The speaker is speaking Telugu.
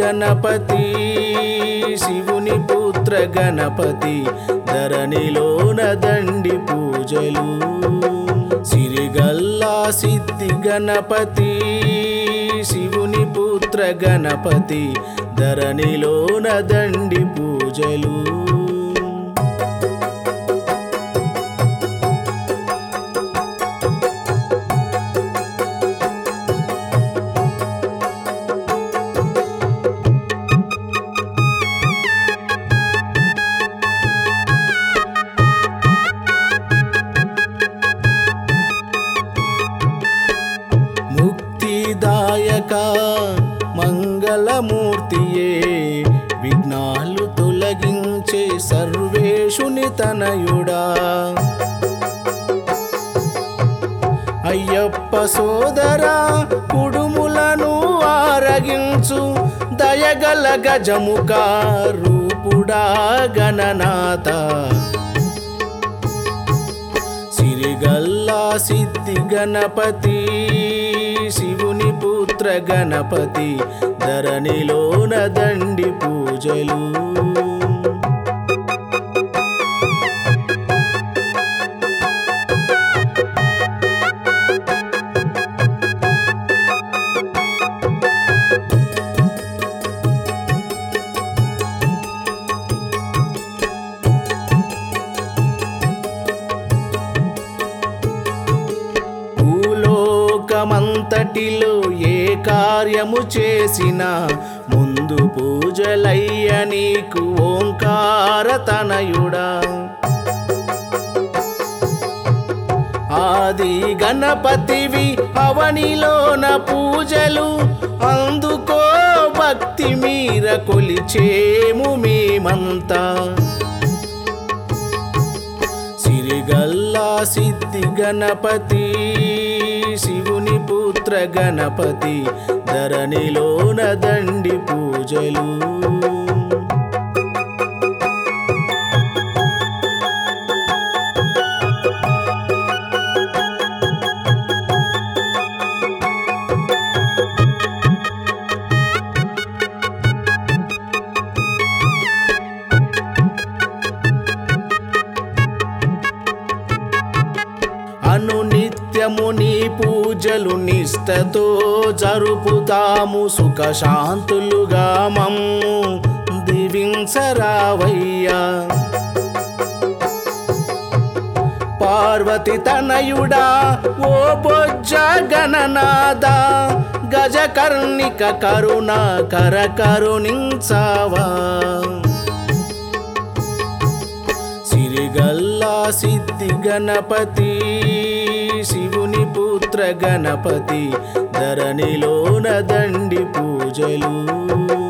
గణపతి శివుని పుత్ర గణపతి ధరణిలోన దండి పూజలు సిరిగల్లా సిద్ధి గణపతి శివుని పుత్ర గణపతి ధరణిలోన దండి పూజలు ముక్తిదాయక మంగళమూర్తియే విఘ్నాలు తొలగించే సర్వేషుని తనయుడా అయ్యప్ప సోదరా కుడుములను ఆరగించు దయగల గజముఖ రూపుడా గణనాథ సిరిగల్లా సిద్ధి గణపతి శివుని పుత్ర గణపతి ధరణిలోన దండి పూజలు భూలోకమంతటిలో ఏ కార్యము చేసినా ముందు పూజలయ్య నీకు ఓంకార తనయుడా ఆది గణపతివి అవనిలోన పూజలు అందుకో భక్తి మీర కొలిచేము మేమంతా సిరిగల్లా సిద్ధి గణపతి శివుని పుత్ర గణపతి ధరణిలోన దండి పూజలు అనునిత్యము నీ పూజలు నిష్టతో జరుపుతాము సుఖశాంతులుగా మమ్ము దివించరావయ్యా పార్వతి తనయుడా ఓ బొజ్జ గణనాద గజకర్ణిక కరుణ కర కరుణించావా సిరిగల్లా సిద్ధి గణపతి శివుని పుత్ర గణపతి ధరణిలోన దండి పూజలు